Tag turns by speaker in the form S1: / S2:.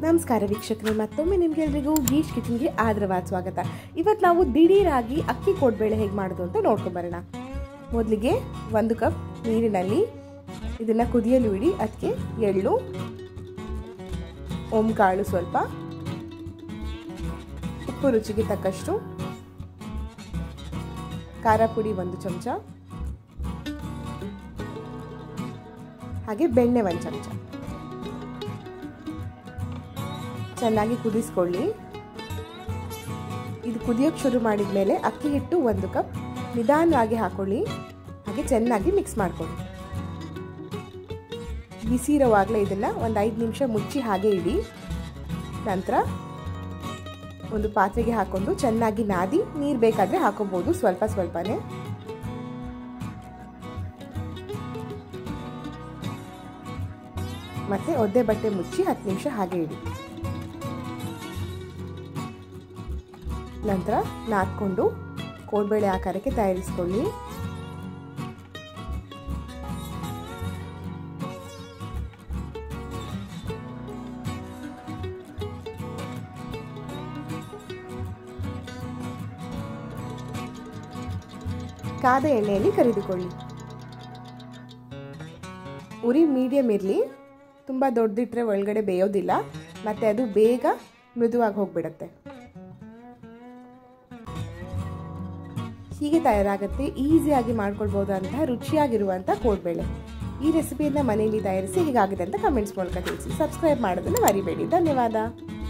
S1: ನಮಸ್ಕಾರ ವೀಕ್ಷಕರೇ ಮತ್ತೊಮ್ಮೆ ನಿಮ್ಗೆಲ್ರಿಗೂ ಗೀಶ್ ಕಿಚನ್ಗೆ ಆದರವಾದ ಸ್ವಾಗತ ಇವತ್ತು ನಾವು ದಿಢೀರಾಗಿ ಅಕ್ಕಿ ಕೋಡ್ಬೇಳೆ ಹೇಗೆ ಮಾಡೋದು ಅಂತ ನೋಡ್ಕೊಂಬರೋಣ ಮೊದಲಿಗೆ ಒಂದು ಕಪ್ ನೀರಿನಲ್ಲಿ ಇದನ್ನು ಕುದಿಯಲು ಇಡಿ ಅದಕ್ಕೆ ಎಳ್ಳು ಓಂಕಾಳು ಸ್ವಲ್ಪ ಉಪ್ಪು ರುಚಿಗೆ ತಕ್ಕಷ್ಟು ಖಾರ ಪುಡಿ ಒಂದು ಚಮಚ ಹಾಗೆ ಬೆಣ್ಣೆ ಒಂದು ಚಮಚ ಚೆನ್ನಾಗಿ ಕುದಿಸ್ಕೊಳ್ಳಿ ಇದು ಕುದಿಯೋಕ್ಕೆ ಶುರು ಮಾಡಿದ ಮೇಲೆ ಅಕ್ಕಿ ಹಿಟ್ಟು ಒಂದು ಕಪ್ ನಿಧಾನವಾಗಿ ಹಾಕೊಳ್ಳಿ ಹಾಗೆ ಚೆನ್ನಾಗಿ ಮಿಕ್ಸ್ ಮಾಡ್ಕೊಳ್ಳಿ ಬಿಸಿ ಇರೋವಾಗಲೇ ಇದನ್ನು ಒಂದು ಐದು ನಿಮಿಷ ಮುಚ್ಚಿ ಹಾಗೆ ಇಡಿ ನಂತರ ಒಂದು ಪಾತ್ರೆಗೆ ಹಾಕೊಂಡು ಚೆನ್ನಾಗಿ ನಾದಿ ನೀರು ಬೇಕಾದರೆ ಹಾಕೋಬೋದು ಸ್ವಲ್ಪ ಸ್ವಲ್ಪನೇ ಮತ್ತೆ ಒದ್ದೆ ಬಟ್ಟೆ ಮುಚ್ಚಿ ಹತ್ತು ನಿಮಿಷ ಹಾಗೆ ಇಡಿ ನಂತರ ನಾದ್ಕೊಂಡು ಕೋಡ್ಬೇಳೆ ಆಕಾರಕ್ಕೆ ತಯಾರಿಸ್ಕೊಳ್ಳಿ ಕಾದ ಎಣ್ಣೆಯಲ್ಲಿ ಕರಿದುಕೊಳ್ಳಿ ಉರಿ ಮೀಡಿಯಮ್ ಇರಲಿ ತುಂಬ ದೊಡ್ಡದಿಟ್ಟರೆ ಒಳಗಡೆ ಬೇಯೋದಿಲ್ಲ ಮತ್ತು ಅದು ಬೇಗ ಮೃದುವಾಗಿ ಹೋಗ್ಬಿಡುತ್ತೆ ಹೀಗೆ ತಯಾರಾಗುತ್ತೆ ಈಸಿಯಾಗಿ ಮಾಡ್ಕೊಳ್ಬೋದಂತಹ ರುಚಿಯಾಗಿರುವಂಥ ಕೋಡ್ಬೇಳೆ ಈ ರೆಸಿಪಿಯನ್ನು ಮನೆಯಲ್ಲಿ ತಯಾರಿಸಿ ಹೀಗಾಗಿದೆ ಅಂತ ಕಮೆಂಟ್ಸ್ ಮೂಲಕ ತಿಳಿಸಿ ಸಬ್ಸ್ಕ್ರೈಬ್ ಮಾಡೋದನ್ನು ಮರಿಬೇಡಿ ಧನ್ಯವಾದ